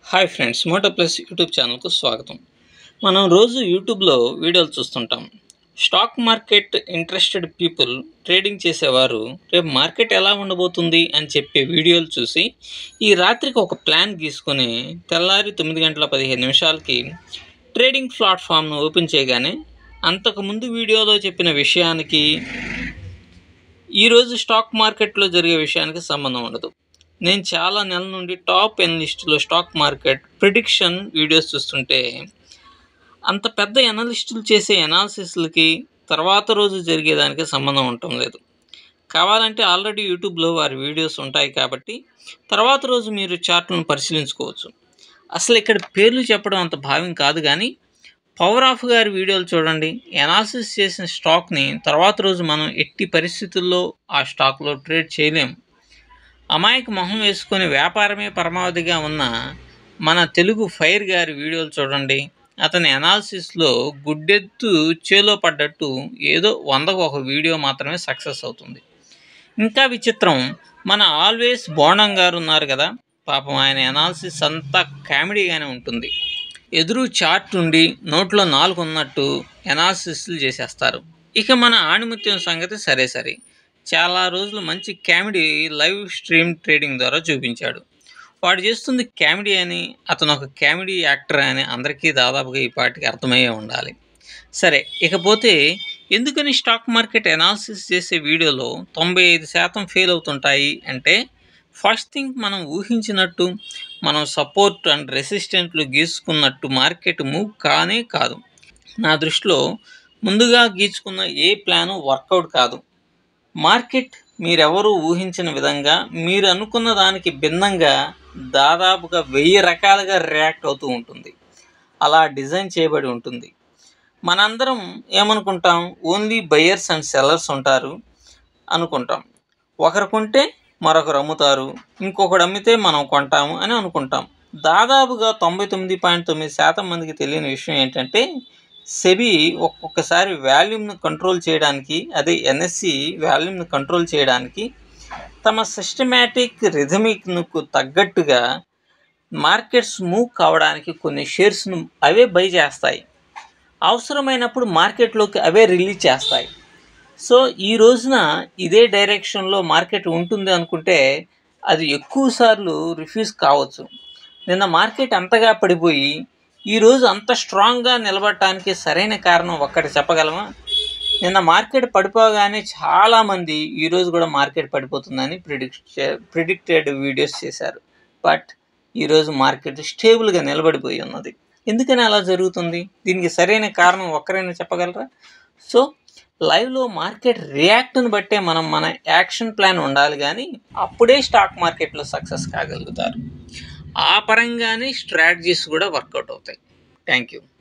hi friends Moto Plus YouTube ఛానల్కు స్వాగతం మనం రోజు యూట్యూబ్లో వీడియోలు చూస్తుంటాం stock market interested people trading చేసేవారు రేపు మార్కెట్ ఎలా ఉండబోతుంది అని చెప్పే వీడియోలు చూసి ఈ రాత్రికి ఒక ప్లాన్ గీసుకొని తెల్లారి తొమ్మిది గంటల పదిహేను నిమిషాలకి ట్రేడింగ్ ప్లాట్ఫామ్ను ఓపెన్ చేయగానే అంతకుముందు వీడియోలో చెప్పిన విషయానికి ఈరోజు స్టాక్ మార్కెట్లో జరిగే విషయానికి సంబంధం ఉండదు నేను చాలా నెలల నుండి టాప్ ఎనలిస్టులో స్టాక్ మార్కెట్ ప్రిడిక్షన్ వీడియోస్ చూస్తుంటే అంత పెద్ద ఎనలిస్టులు చేసే ఎనాలిసిస్లకి తర్వాత రోజు జరిగేదానికి సంబంధం ఉండటం లేదు కావాలంటే ఆల్రెడీ యూట్యూబ్లో వారి వీడియోస్ ఉంటాయి కాబట్టి తర్వాత రోజు మీరు చార్ట్లను పరిశీలించుకోవచ్చు అసలు ఇక్కడ పేర్లు చెప్పడం అంత భావ్యం కాదు కానీ పవర్ ఆఫ్ గారి వీడియోలు చూడండి ఎనాలిసిస్ చేసిన స్టాక్ని తర్వాత రోజు మనం ఎట్టి పరిస్థితుల్లో ఆ స్టాక్లో ట్రేడ్ చేయలేము అమాయక మొహం వేసుకొని వ్యాపారమే పరమావధిగా ఉన్న మన తెలుగు ఫైర్ గారి వీడియోలు చూడండి అతని అనాలిసిస్లో గుడ్డెత్తు చేలో పడ్డట్టు ఏదో వందకు ఒక వీడియో మాత్రమే సక్సెస్ అవుతుంది ఇంకా విచిత్రం మన ఆల్వేస్ బోండం గారు ఉన్నారు కదా పాపం ఆయన అనాలిసిస్ అంతా కామెడీగానే ఉంటుంది ఎదురు చార్ట్ ఉండి నోట్లో నాలుగు ఉన్నట్టు ఎనాలిసిస్లు చేసేస్తారు ఇక మన ఆణిముత్యం సంగతి సరే సరే చాలా రోజులు మంచి కామెడీ లైవ్ స్ట్రీమ్ ట్రేడింగ్ ద్వారా చూపించాడు వాడు చేస్తుంది కామెడీ అని అతను ఒక కామెడీ యాక్టర్ అని అందరికీ దాదాపుగా ఈ పాటికి అర్థమయ్యే ఉండాలి సరే ఇకపోతే ఎందుకని స్టాక్ మార్కెట్ ఎనాలిసిస్ చేసే వీడియోలో తొంభై ఐదు శాతం ఫెయిల్ అవుతుంటాయి అంటే ఫస్ట్ థింగ్ మనం ఊహించినట్టు మనం సపోర్ట్ అండ్ రెసిస్టెంట్లు గీసుకున్నట్టు మార్కెట్ మూవ్ కానే కాదు నా దృష్టిలో ముందుగా గీచుకున్న ఏ ప్లాను వర్కౌట్ కాదు మార్కెట్ మీరెవరూ ఊహించిన విధంగా మీరు అనుకున్న దానికి భిన్నంగా దాదాపుగా వెయ్యి రకాలుగా రియాక్ట్ అవుతూ ఉంటుంది అలా డిజైన్ చేయబడి ఉంటుంది మనందరం ఏమనుకుంటాం ఓన్లీ బయర్స్ అండ్ సెల్లర్స్ ఉంటారు అనుకుంటాం ఒకరు కొంటే మరొకరు అమ్ముతారు ఇంకొకడు అమ్మితే మనం కొంటాము అని అనుకుంటాం దాదాపుగా తొంభై తొమ్మిది పాయింట్ తొమ్మిది శాతం మందికి తెలియని విషయం ఏంటంటే సెబీ ఒక్కొక్కసారి వాల్యూమ్ను కంట్రోల్ చేయడానికి అదే ఎన్ఎస్సి వాల్యూమ్ను కంట్రోల్ చేయడానికి తమ సిస్టమేటిక్ రిథమిక్కు తగ్గట్టుగా మార్కెట్స్ మూవ్ కావడానికి కొన్ని షేర్స్ను అవే బై చేస్తాయి అవసరమైనప్పుడు మార్కెట్లోకి అవే రిలీజ్ చేస్తాయి సో ఈ రోజున ఇదే డైరెక్షన్లో మార్కెట్ ఉంటుంది అనుకుంటే అది ఎక్కువ సార్లు రిఫ్యూజ్ కావచ్చు నిన్న మార్కెట్ అంతగా పడిపోయి ఈరోజు అంత స్ట్రాంగ్గా నిలబడటానికి సరైన కారణం ఒక్కటి చెప్పగలమా నిన్న మార్కెట్ పడిపోగానే చాలామంది ఈరోజు కూడా మార్కెట్ పడిపోతుందని ప్రిడిక్ట్ ప్రిడిక్టెడ్ వీడియోస్ చేశారు బట్ ఈరోజు మార్కెట్ స్టేబుల్గా నిలబడిపోయి ఉన్నది ఎందుకని అలా జరుగుతుంది దీనికి సరైన కారణం ఒక్కరైనా చెప్పగలరా సో లైవ్లో మార్కెట్ రియాక్ట్ని బట్టే మనం మన యాక్షన్ ప్లాన్ ఉండాలి కానీ అప్పుడే స్టాక్ మార్కెట్లో సక్సెస్ కాగలుగుతారు ఆ పరంగానే స్ట్రాటజీస్ కూడా వర్కౌట్ అవుతాయి థ్యాంక్ యూ